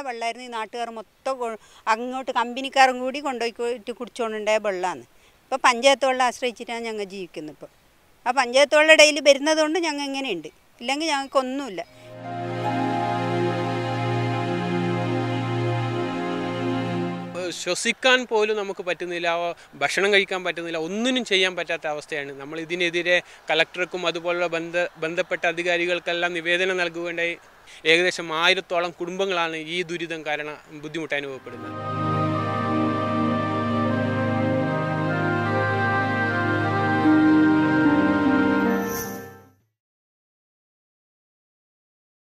വെള്ളമായിരുന്നു ഈ നാട്ടുകാർ മൊത്തം കൊ- അങ്ങോട്ട് കമ്പനിക്കാരും കൂടി കൊണ്ടുപോയിട്ട് കുടിച്ചുകൊണ്ടുണ്ടായ വെള്ളമാണ് ഇപ്പോൾ പഞ്ചായത്ത് വെള്ളം ആശ്രയിച്ചിട്ടാണ് ഞങ്ങൾ ജീവിക്കുന്നത് ഇപ്പോൾ ആ പഞ്ചായത്ത് വെള്ളം ഡെയിലി വരുന്നത് കൊണ്ട് ഞങ്ങൾ ഇങ്ങനെയുണ്ട് ഇല്ലെങ്കിൽ ഞങ്ങൾക്കൊന്നുമില്ല ഏഹ് ശ്വസിക്കാൻ പോലും നമുക്ക് പറ്റുന്നില്ല ഓ, ഭക്ഷണം കഴിക്കാൻ പറ്റുന്നില്ല ഒന്നിനും ചെയ്യാൻ പറ്റാത്ത അവസ്ഥയാണ് നമ്മൾ ഇതിനെതിരെ കളക്ടർക്കും അതുപോലുള്ള ബന്ധ ബന്ധപ്പെട്ട അധികാരികൾക്കെല്ലാം നിവേദനം നൽകുകയുണ്ടായി ഏകദേശം ആയിരത്തോളം കുടുംബങ്ങളാണ് ഈ ദുരിതം കാരണം ബുദ്ധിമുട്ട് അനുഭവപ്പെടുന്നത്